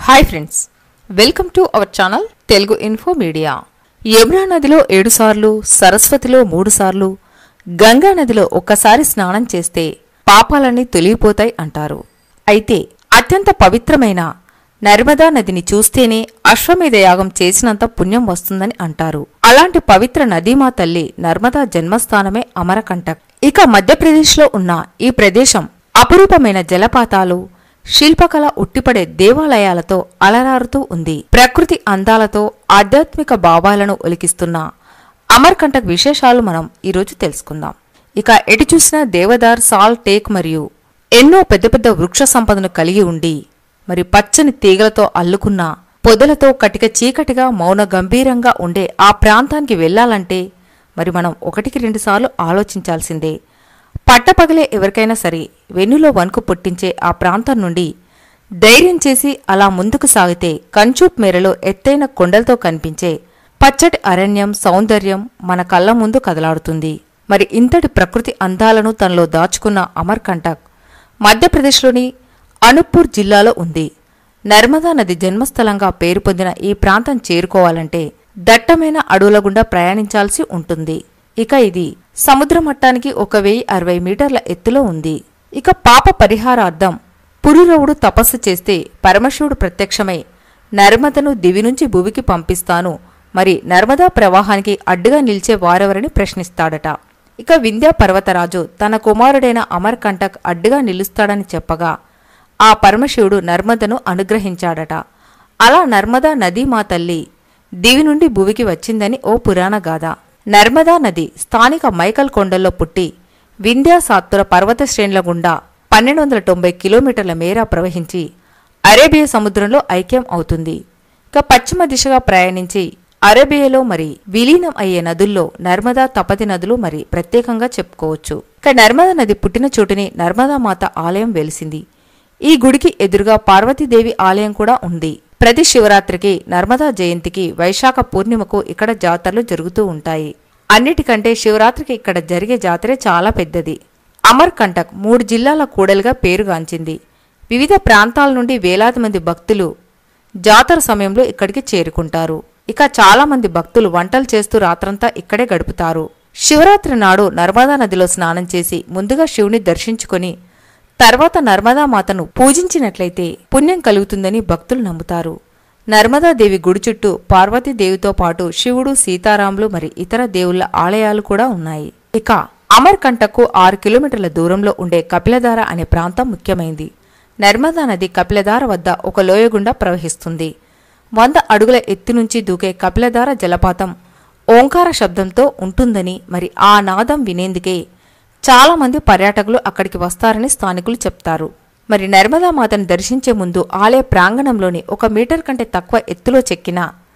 hi friends welcome to our channel Telugu info media Yamuna నదిలో ఏడుసార్లు సరస్వతిలో మూడుసార్లు గంగా నదిలో ఒక్కసారి స్నానం చేస్తే పాపాలన్నీ తొలగిపోతాయి అంటారు అయితే అత్యంత పవిత్రమైన నర్మదా నదిని చూస్తేనే అశ్వమేధ యాగం చేసినంత పుణ్యం వస్తుందని అంటారు అలాంటి పవిత్ర నదీమా తల్లి నర్మదా జన్మస్థానమే అమరకంటక్ ఇక మధ్యప్రదేశ్లో ఉన్న ఈ ప్రదేశం అపురూపమైన జలపాతాలు శిల్పకళ ఉట్టిపడే దేవాలయాలతో అలరారుతూ ఉంది ప్రకృతి అందాలతో ఆధ్యాత్మిక భావాలను ఒలికిస్తున్న అమర్కంటక్ విశేషాలు మనం ఈరోజు తెలుసుకుందాం ఇక ఎటు చూసినా దేవదార్ సాల్ టేక్ మరియు ఎన్నో పెద్ద పెద్ద వృక్ష సంపదను కలిగి ఉండి మరి పచ్చని తీగలతో అల్లుకున్న పొదలతో కటిక చీకటిగా మౌన గంభీరంగా ఉండే ఆ ప్రాంతానికి వెళ్ళాలంటే మరి మనం ఒకటికి రెండుసార్లు ఆలోచించాల్సిందే పట్టపగలే ఎవరికైనా సరే వెన్నులో వణుకు పుట్టించే ఆ ప్రాంతం నుండి ధైర్యం చేసి అలా ముందుకు సాగితే కంచూప్ మేరలో ఎత్తైన కొండలతో కనిపించే పచ్చటి అరణ్యం సౌందర్యం మన కళ్ళ ముందు కదలాడుతుంది మరి ఇంతటి ప్రకృతి అందాలను తనలో దాచుకున్న అమర్కంటక్ మధ్యప్రదేశ్లోని అనుప్పూర్ జిల్లాలో ఉంది నర్మదా నది జన్మస్థలంగా పేరు పొందిన ఈ ప్రాంతం చేరుకోవాలంటే దట్టమైన అడవుల గుండా ప్రయాణించాల్సి ఉంటుంది ఇక ఇది సముద్ర మట్టానికి ఒక వెయ్యి అరవై మీటర్ల ఎత్తులో ఉంది ఇక పాప పరిహారార్థం పురురవుడు తపస్సు చేస్తే పరమశివుడు ప్రత్యక్షమై నర్మదను దివి నుంచి భువికి పంపిస్తాను మరి నర్మదా ప్రవాహానికి అడ్డుగా నిలిచే వారెవరని ప్రశ్నిస్తాడట ఇక వింధ్యా పర్వతరాజు తన కుమారుడైన అమర్కంటక్ అడ్డుగా నిలుస్తాడని చెప్పగా ఆ పరమశివుడు నర్మదను అనుగ్రహించాడట అలా నర్మదా నదీ మా తల్లి దివి నుండి భువికి వచ్చిందని ఓ పురాణ గాథ నర్మదా నది స్థానిక మైకల్ కొండల్లో పుట్టి వింధ్యా సాత్తుర పర్వత శ్రేణుల గుండా పన్నెండు వందల తొంభై కిలోమీటర్ల మేర ప్రవహించి అరేబియా సముద్రంలో ఐక్యం అవుతుంది ఇక పశ్చిమ దిశగా ప్రయాణించి అరేబియాలో మరి విలీనం అయ్యే నదుల్లో నర్మదా తపతి నదులు మరి ప్రత్యేకంగా చెప్పుకోవచ్చు ఇక నర్మదా నది పుట్టిన చోటుని నర్మదా మాత ఆలయం వెలిసింది ఈ గుడికి ఎదురుగా పార్వతీదేవి ఆలయం కూడా ఉంది ప్రతి శివరాత్రికి నర్మదా జయంతికి వైశాఖ పూర్ణిమకు ఇక్కడ జాతరలు జరుగుతూ ఉంటాయి అన్నిటికంటే శివరాత్రికి ఇక్కడ జరిగే జాతరే చాలా పెద్దది అమర్ కంటక్ మూడు జిల్లాల కూడలుగా పేరుగాంచింది వివిధ ప్రాంతాల నుండి వేలాది మంది భక్తులు జాతర సమయంలో ఇక్కడికి చేరుకుంటారు ఇక చాలా మంది భక్తులు వంటలు చేస్తూ రాత్రంతా ఇక్కడే గడుపుతారు శివరాత్రి నాడు నర్మదా నదిలో స్నానం చేసి ముందుగా శివుని దర్శించుకొని తర్వాత నర్మదా మాతను పూజించినట్లయితే పుణ్యం కలుగుతుందని భక్తులు నమ్ముతారు నర్మదాదేవి గుడి చుట్టూ పార్వతీదేవితో పాటు శివుడు సీతారాములు మరి ఇతర దేవుళ్ళ ఆలయాలు కూడా ఉన్నాయి ఇక అమర్కంటకు ఆరు కిలోమీటర్ల దూరంలో ఉండే కపిలధార అనే ప్రాంతం ముఖ్యమైంది నర్మదా నది కపిలధార వద్ద ఒక లోయ గుండా ప్రవహిస్తుంది వంద అడుగుల ఎత్తు నుంచి దూకే కపిలధార జలపాతం ఓంకార శబ్దంతో ఉంటుందని మరి ఆ నాదం వినేందుకే చాలా మంది పర్యాటకులు అక్కడికి వస్తారని స్థానికులు చెప్తారు మరి నర్మదా మాతను దర్శించే ముందు ఆలయ ప్రాంగణంలోని ఒక మీటర్ కంటే తక్కువ ఎత్తులో చెక్కిన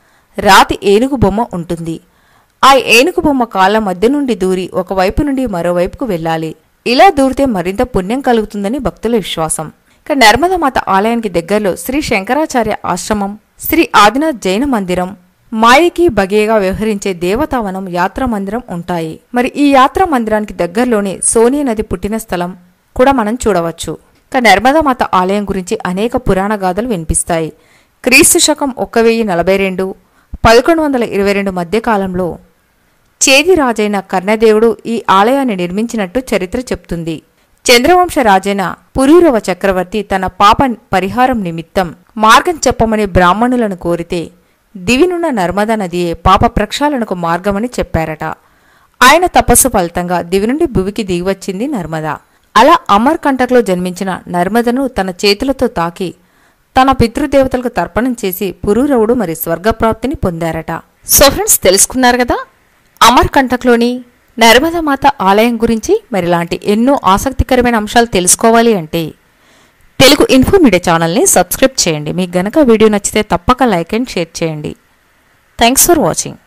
రాతి ఏనుగు బొమ్మ ఉంటుంది ఆ ఏనుగు బొమ్మ కాళ్ళ మధ్య నుండి దూరి ఒకవైపు నుండి మరోవైపుకు వెళ్ళాలి ఇలా దూరితే మరింత పుణ్యం కలుగుతుందని భక్తుల విశ్వాసం ఇక నర్మదా మాత ఆలయానికి దగ్గరలో శ్రీ శంకరాచార్య ఆశ్రమం శ్రీ ఆదినాథ్ జైన మందిరం మాయకి బగేగా వ్యవహరించే దేవతావనం యాత్రా మందిరం ఉంటాయి మరి ఈ యాత్రా మందిరానికి దగ్గరలోనే సోనీ నది పుట్టిన స్థలం కూడా మనం చూడవచ్చు ఇక నర్మదా మాత ఆలయం గురించి అనేక పురాణ గాథలు వినిపిస్తాయి క్రీస్తు శకం ఒక్క వెయ్యి నలభై రెండు పదకొండు వందల ఇరవై రెండు మధ్యకాలంలో చేది రాజైన కర్ణదేవుడు ఈ ఆలయాన్ని నిర్మించినట్టు చరిత్ర చెప్తుంది చంద్రవంశ రాజైన పురూరవ చక్రవర్తి తన పాప పరిహారం నిమిత్తం మార్గం చెప్పమని బ్రాహ్మణులను కోరితే దివినున్న నర్మదా నదియే పాప ప్రక్షాళనకు మార్గమని చెప్పారట ఆయన తపస్సు ఫలితంగా దివి నుండి భువికి దిగివచ్చింది నర్మద అలా అమర్ కంటక్లో జన్మించిన నర్మదను తన చేతులతో తాకి తన పితృదేవతలకు తర్పణం చేసి పురూరవుడు మరి స్వర్గప్రాప్తిని పొందారట సో ఫ్రెండ్స్ తెలుసుకున్నారు కదా అమర్ కంటక్లోని నర్మదామాత ఆలయం గురించి మరి ఇలాంటి ఎన్నో ఆసక్తికరమైన అంశాలు తెలుసుకోవాలి అంటే తెలుగు ఇన్ఫో మీడియా ఛానల్ని సబ్స్క్రైబ్ చేయండి మీకు గనక వీడియో నచ్చితే తప్పక లైక్ అండ్ షేర్ చేయండి థ్యాంక్స్ ఫర్ వాచింగ్